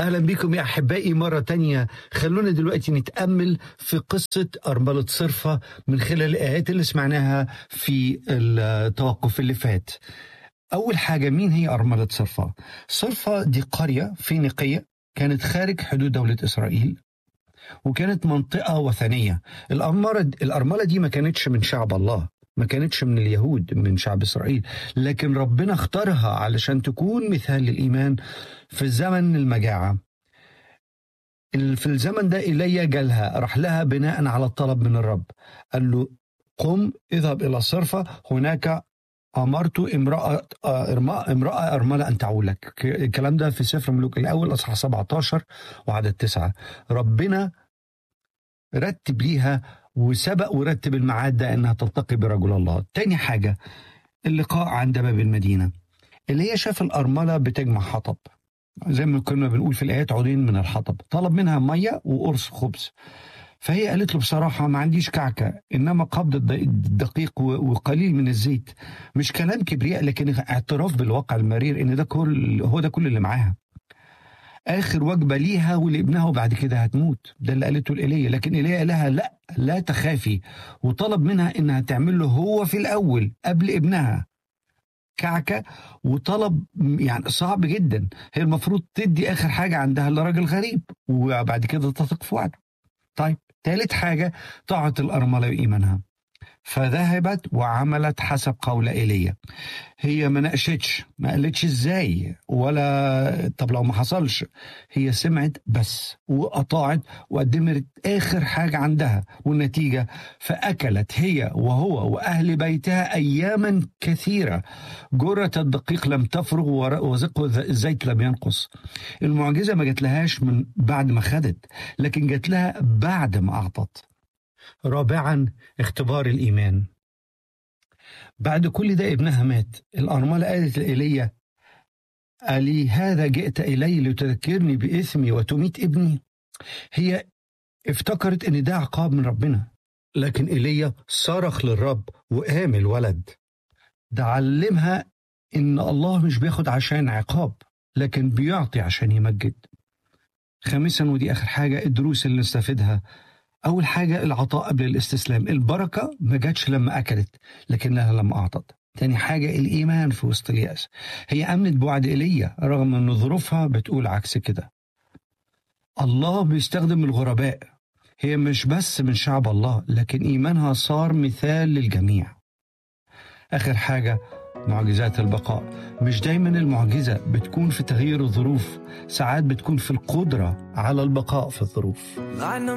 أهلا بكم يا أحبائي مرة تانية خلونا دلوقتي نتأمل في قصة أرملة صرفة من خلال الآيات اللي سمعناها في التوقف اللي فات أول حاجة مين هي أرملة صرفة؟ صرفة دي قرية فينيقية كانت خارج حدود دولة إسرائيل وكانت منطقة وثنية الأرملة, الأرملة دي ما كانتش من شعب الله ما كانتش من اليهود من شعب إسرائيل لكن ربنا اختارها علشان تكون مثال للإيمان في زمن المجاعة في الزمن ده إيليا جالها راح لها بناء على الطلب من الرب قال له قم اذهب إلى صرفة هناك أمرت امرأة امرأة أرملة أن تعولك الكلام ده في سفر ملوك الأول أصحاح 17 وعدد تسعة ربنا رتب ليها وسبق ورتب الميعاد ده انها تلتقي برجل الله تاني حاجة اللقاء عند باب المدينة اللي هي شاف الأرملة بتجمع حطب زي ما كنا بنقول في الآيات عودين من الحطب طلب منها مية وقرص خبز فهي قالت له بصراحة ما عنديش كعكة إنما قبض الدقيق وقليل من الزيت مش كلام كبرياء لكن اعتراف بالواقع المرير إن ده كل هو ده كل اللي معاها اخر وجبه ليها ولابنها وبعد كده هتموت ده اللي قالته الايليا لكن ايليا قال لها لا لا تخافي وطلب منها انها تعمل له هو في الاول قبل ابنها كعكه وطلب يعني صعب جدا هي المفروض تدي اخر حاجه عندها لراجل غريب وبعد كده تثق في وعده طيب ثالث حاجه طاعه الارمله وايمانها فذهبت وعملت حسب قول ايليا هي ما ناقشتش ما قالتش ازاي ولا طب لو ما حصلش هي سمعت بس واطاعت وقدمت اخر حاجه عندها والنتيجه فاكلت هي وهو واهل بيتها اياما كثيره جره الدقيق لم تفرغ وزق الزيت لم ينقص المعجزه ما جات لهاش من بعد ما خدت لكن جات لها بعد ما اعطت رابعا اختبار الإيمان بعد كل ده ابنها مات الأرملة قالت لإيليا ألي هذا جئت إلي لتذكرني بإثمي وتميت ابني هي افتكرت إن ده عقاب من ربنا لكن إيليا صرخ للرب وقام الولد ده علمها إن الله مش بياخد عشان عقاب لكن بيعطي عشان يمجد خامسا ودي آخر حاجة الدروس اللي نستفيدها أول حاجة العطاء قبل الاستسلام البركة ما جاتش لما أكلت لكنها لما أعطت تاني حاجة الإيمان في وسط اليأس هي أمنت بوعد إيليا رغم أن ظروفها بتقول عكس كده الله بيستخدم الغرباء هي مش بس من شعب الله لكن إيمانها صار مثال للجميع آخر حاجة معجزات البقاء مش دايما المعجزة بتكون في تغيير الظروف ساعات بتكون في القدرة على البقاء في الظروف